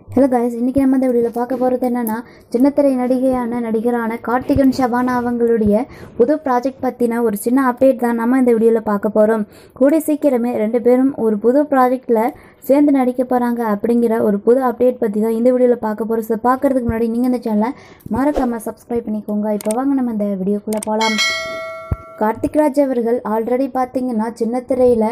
hello guys இன்றைக்கி நம்ம இந்த வீடியோவில் பார்க்க போகிறது என்னென்னா சின்னத்திரை நடிகையான நடிகரான கார்த்திகன் ஷபானா அவங்களுடைய புது ப்ராஜெக்ட் பற்றின ஒரு சின்ன அப்டேட் தான் நம்ம இந்த வீடியோவில் பார்க்க போகிறோம் கூடிய சீக்கிரமே ரெண்டு பேரும் ஒரு புது ப்ராஜெக்டில் சேர்ந்து நடிக்க போகிறாங்க அப்படிங்கிற ஒரு புது அப்டேட் பற்றி தான் இந்த வீடியோவில் பார்க்க போகிறோம் ஸோ பார்க்குறதுக்கு முன்னாடி நீங்கள் இந்த சேனலை மறக்காமல் சப்ஸ்கிரைப் பண்ணிக்கோங்க இப்போ வாங்க நம்ம இந்த வீடியோக்குள்ளே போகலாம் கார்த்திக்ராஜ் அவர்கள் ஆல்ரெடி பார்த்தீங்கன்னா சின்னத்திரையில்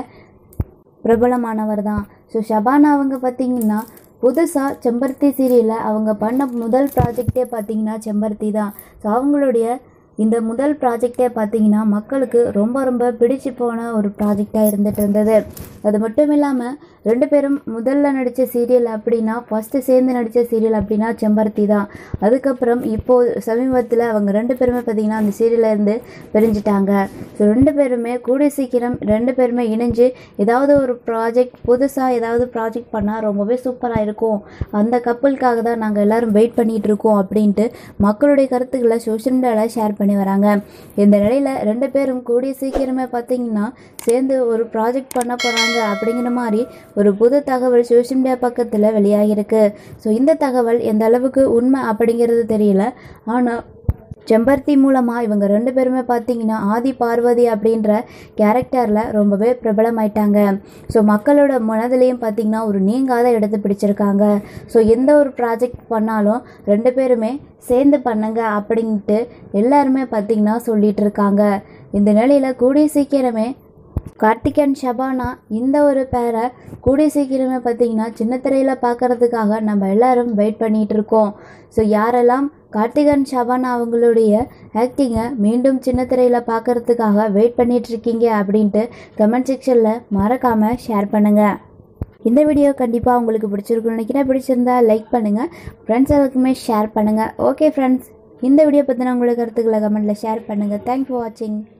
பிரபலமானவர் தான் ஸோ ஷபானா அவங்க பார்த்தீங்கன்னா புதுசாக செம்பருத்தி சீரியலில் அவங்க பண்ண முதல் ப்ராஜெக்டே பார்த்தீங்கன்னா செம்பருத்தி தான் ஸோ அவங்களுடைய இந்த முதல் ப்ராஜெக்டே பார்த்தீங்கன்னா மக்களுக்கு ரொம்ப ரொம்ப பிடிச்சு போன ஒரு ப்ராஜெக்டாக இருந்துட்டு இருந்தது அது மட்டும் இல்லாமல் ரெண்டு பேரும் முதல்ல நடித்த சீரியல் அப்படின்னா ஃபஸ்ட்டு சேர்ந்து நடித்த சீரியல் அப்படின்னா செம்பருத்தி தான் அதுக்கப்புறம் இப்போது சமீபத்தில் அவங்க ரெண்டு பேருமே பார்த்தீங்கன்னா அந்த சீரியல்ல இருந்து பிரிஞ்சிட்டாங்க ஸோ ரெண்டு பேருமே கூடிய சீக்கிரம் ரெண்டு பேருமே இணைஞ்சு ஏதாவது ஒரு ப்ராஜெக்ட் புதுசாக ஏதாவது ப்ராஜெக்ட் பண்ணால் ரொம்பவே சூப்பராக இருக்கும் அந்த கப்பலுக்காக தான் நாங்கள் எல்லாரும் வெயிட் பண்ணிகிட்டு இருக்கோம் அப்படின்ட்டு மக்களுடைய கருத்துக்களை சோஷியல் மீடியாவில் ஷேர் பண்ணி வராங்க இந்த நிலையில் ரெண்டு பேரும் கூடிய சீக்கிரமே பார்த்தீங்கன்னா சேர்ந்து ஒரு ப்ராஜெக்ட் பண்ண போகிறாங்க அப்படிங்கிற மாதிரி ஒரு புது தகவல் சோஷியல் மீடியா பக்கத்தில் வெளியாகிருக்கு ஸோ இந்த தகவல் எந்த அளவுக்கு உண்மை அப்படிங்கிறது தெரியல ஆனால் செம்பருத்தி மூலமாக இவங்க ரெண்டு பேருமே பார்த்தீங்கன்னா ஆதி பார்வதி அப்படின்ற கேரக்டரில் ரொம்பவே பிரபலமாயிட்டாங்க ஸோ மக்களோட மனதிலையும் பார்த்தீங்கன்னா ஒரு நீங்காத இடத்தை பிடிச்சிருக்காங்க ஸோ எந்த ஒரு ப்ராஜெக்ட் பண்ணாலும் ரெண்டு பேருமே சேர்ந்து பண்ணுங்க அப்படின்ட்டு எல்லாருமே பார்த்தீங்கன்னா சொல்லிட்டு இருக்காங்க இந்த நிலையில் கூடிய சீக்கிரமே கார்த்திகன் ஷபானா இந்த ஒரு பேரை கூடிய சீக்கிரமே பார்த்தீங்கன்னா சின்னத்திரையில் பார்க்கறதுக்காக நம்ம எல்லாரும் வெயிட் பண்ணிட்டு இருக்கோம் ஸோ யாரெல்லாம் கார்த்திகன் ஷபானா அவங்களுடைய ஆக்டிங்கை மீண்டும் சின்னத்திரையில் பார்க்கறதுக்காக வெயிட் பண்ணிட்டு இருக்கீங்க அப்படின்ட்டு கமெண்ட் செக்ஷனில் மறக்காமல் ஷேர் பண்ணுங்கள் இந்த வீடியோ கண்டிப்பாக உங்களுக்கு பிடிச்சிருக்குன்னு நினைக்கிறேன் பிடிச்சிருந்தா லைக் பண்ணுங்கள் ஃப்ரெண்ட்ஸ் எல்லாருக்குமே ஷேர் பண்ணுங்கள் ஓகே ஃப்ரெண்ட்ஸ் இந்த வீடியோ பற்றின உங்களுக்கு கருத்துக்களை கமெண்ட்டில் ஷேர் பண்ணுங்கள் தேங்க்ஸ் ஃபார் வாட்சிங்